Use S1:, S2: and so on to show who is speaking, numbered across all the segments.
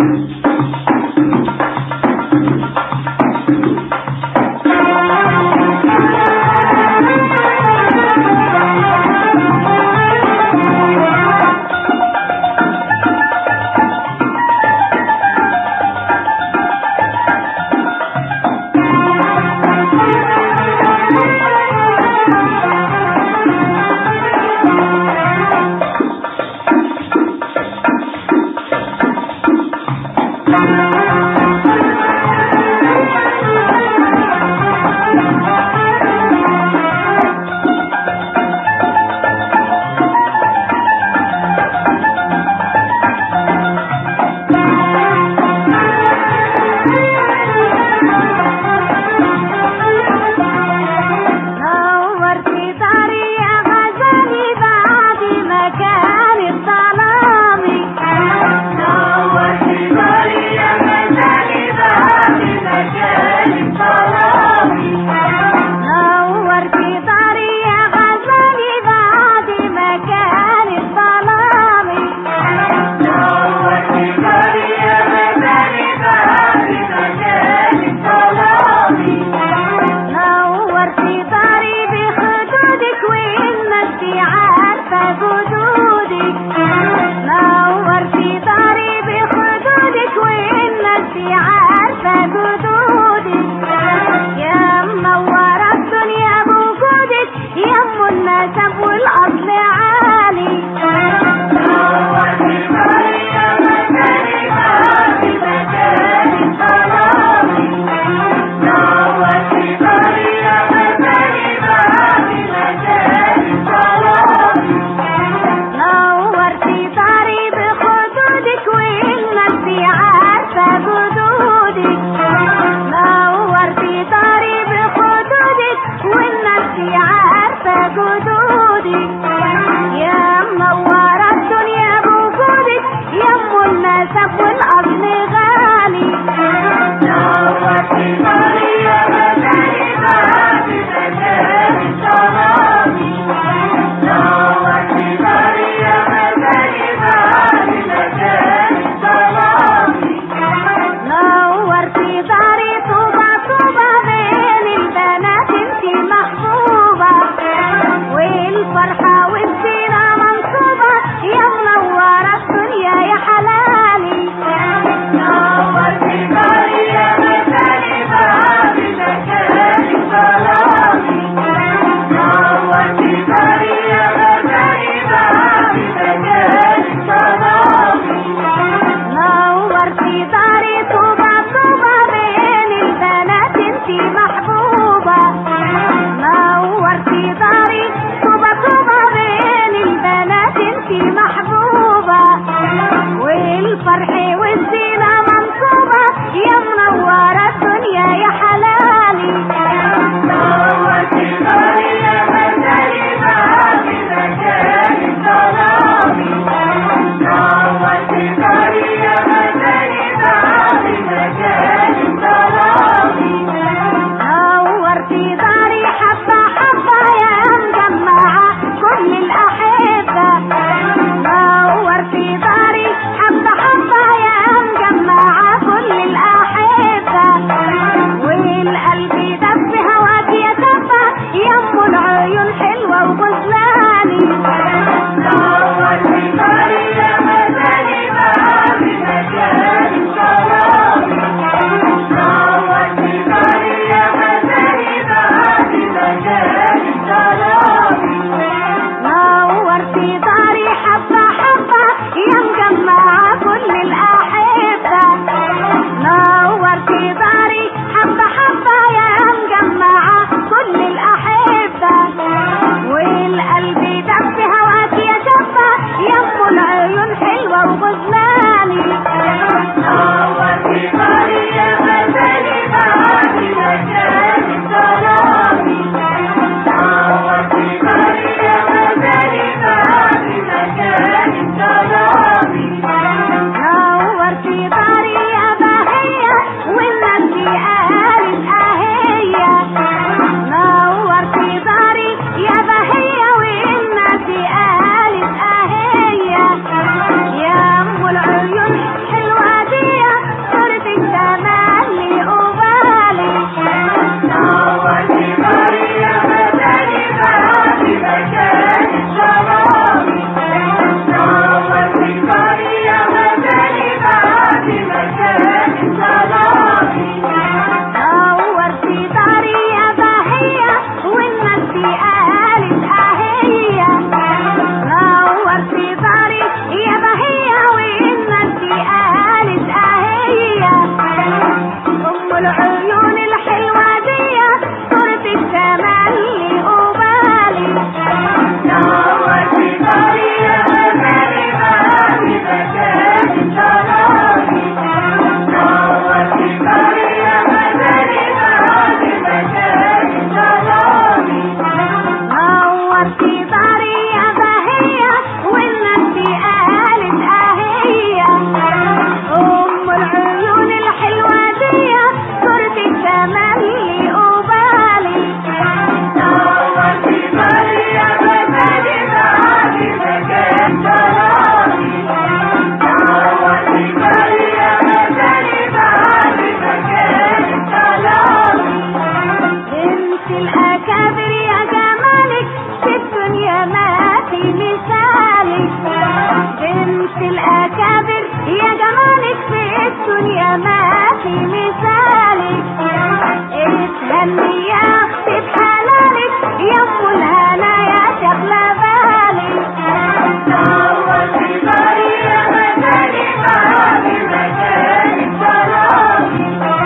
S1: نورت داري يا غزالي بعد ما كان الظلامي نورت داري يا غزالي بعد ما كان الظلامي نورت داري يا غزالي بعد ما كان الظلامي نورت داري يا غزالي بعد ما كان الظلامي نورت داري بخدودك والناس عارفة جدودك نورت داري بخدودك والناس عارفة جدودك يا منورة الدنيا بوجودك يا ام النسب والاصل عالي نورت داري يا مكاني بعد مكان الظلامي نورت داري يا مكاني بعد مكان الظلامي نورت داري بخدودك والناس عارفة جدودك نورت داري بخدودك والناس عارفة جدودك يا منورة الدنيا بوجودك يا ام النسب والاصل غالي نورت داري يا مكاني بعد مكان الظلامي نورت داري يا مكاني بعد مكان الظلامي نورت داري طوبة طوبة بين البنات انت محبوبة والفرحة والزينة منصوبة يا منورة الدنيا يا حلالي الدنيا ما في مثالك اتهني يا اختي بحلالك يا ام الهنا يا شغلة بالك نورتي داري يا مكاني بابي مكاني سلامي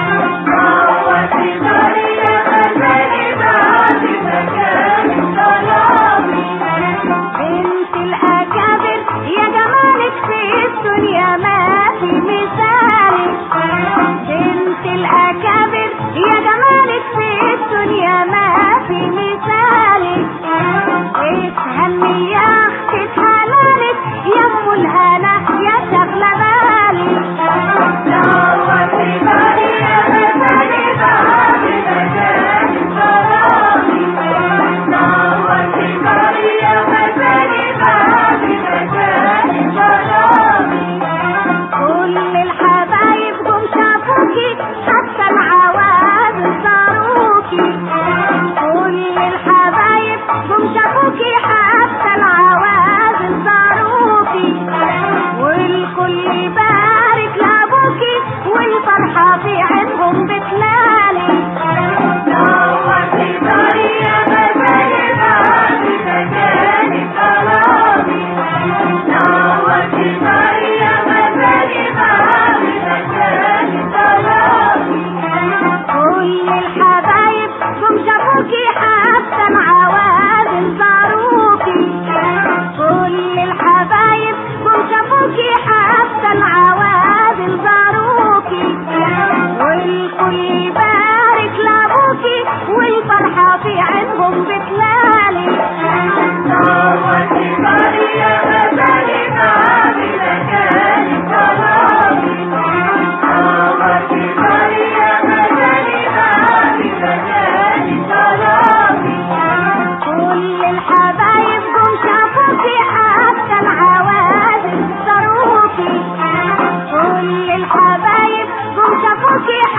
S1: نورتي داري يا مكاني بابي مكاني سلامي بنت الأكابر يا جمالك في الدنيا ما في مثالك بنت الأكابر يا جمالك في الدنيا ما في مثالك اتهني يا أختي بحلالك يا أم الهنا يا شغلة بالك نورتي داري يا مكاني بابي مكاني سلامي نورتي داري يا مكاني بابي مكاني سلامي كل الحبايب جم شافوكي حتى العواد صاروكي كل الحبايب جم شافوكي حتى العواد صاروكي والكل بارك لابوكي والفرحة في عينهم بتلالي نورتي داري يا مكاني بابي مكاني سلامي نورتي داري يا مكاني بابي مكاني سلامي كل الحبايب جم شافوكي حتى العواد زاروكي كل الحبايب جم شافوكي حتى العواد زاروكي والكل بارك لابوكي والفرحة في عينهم بتلالي نورتي داري يا مكاني بابي مكاني سلامي نورتي داري يا مكاني بابي مكاني سلامي كل الحبايب جم شافوكي حتى العوادل صاروكي كل الحبايب جم شافوكي